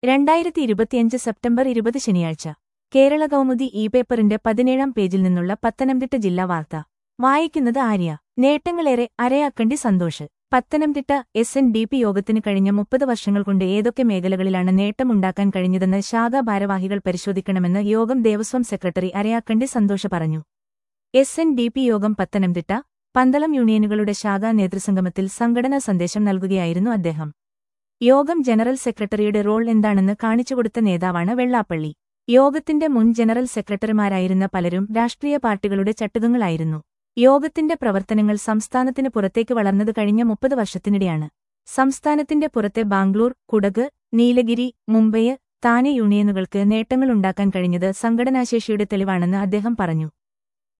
രണ്ടായിരത്തി ഇരുപത്തിയഞ്ച് സെപ്റ്റംബർ ഇരുപത് ശനിയാഴ്ച കേരള കൗമുദി ഇ പേപ്പറിന്റെ പതിനേഴാം പേജിൽ നിന്നുള്ള പത്തനംതിട്ട ജില്ലാ വാർത്ത വായിക്കുന്നത് ആര്യ നേട്ടങ്ങളേറെ Arayakandi Santhosh Pathanamthitta S N D P യോഗത്തിന് കഴിഞ്ഞ മുപ്പത് വർഷങ്ങൾ കൊണ്ട് ഏതൊക്കെ മേഖലകളിലാണ് നേട്ടമുണ്ടാക്കാൻ കഴിഞ്ഞതെന്ന് ശാഖാ ഭാരവാഹികൾ പരിശോധിക്കണമെന്ന് യോഗം ദേവസ്വം സെക്രട്ടറി അരയാക്കണ്ടി സന്തോഷ് പറഞ്ഞു എസ് എൻ ഡി പി യോഗം പത്തനംതിട്ട പന്തളം യൂണിയനുകളുടെ ശാഖാ നേതൃസംഗമത്തിൽ സംഘടനാ സന്ദേശം നൽകുകയായിരുന്നു അദ്ദേഹം യോഗം ജനറൽ സെക്രട്ടറിയുടെ റോൾ എന്താണെന്ന് കാണിച്ചുകൊടുത്ത നേതാവാണ് വെള്ളാപ്പള്ളി യോഗത്തിന്റെ മുൻ ജനറൽ സെക്രട്ടറിമാരായിരുന്ന പലരും രാഷ്ട്രീയ പാർട്ടികളുടെ ചട്ടുകങ്ങളായിരുന്നു യോഗത്തിന്റെ പ്രവർത്തനങ്ങൾ സംസ്ഥാനത്തിന് പുറത്തേക്ക് വളർന്നത് കഴിഞ്ഞ മുപ്പത് വർഷത്തിനിടെയാണ് സംസ്ഥാനത്തിന്റെ പുറത്തെ ബാംഗ്ലൂർ കുടക് നീലഗിരി മുംബൈ താനെ യൂണിയനുകൾക്ക് നേട്ടങ്ങളുണ്ടാക്കാൻ കഴിഞ്ഞത് സംഘടനാശേഷിയുടെ തെളിവാണെന്ന് അദ്ദേഹം പറഞ്ഞു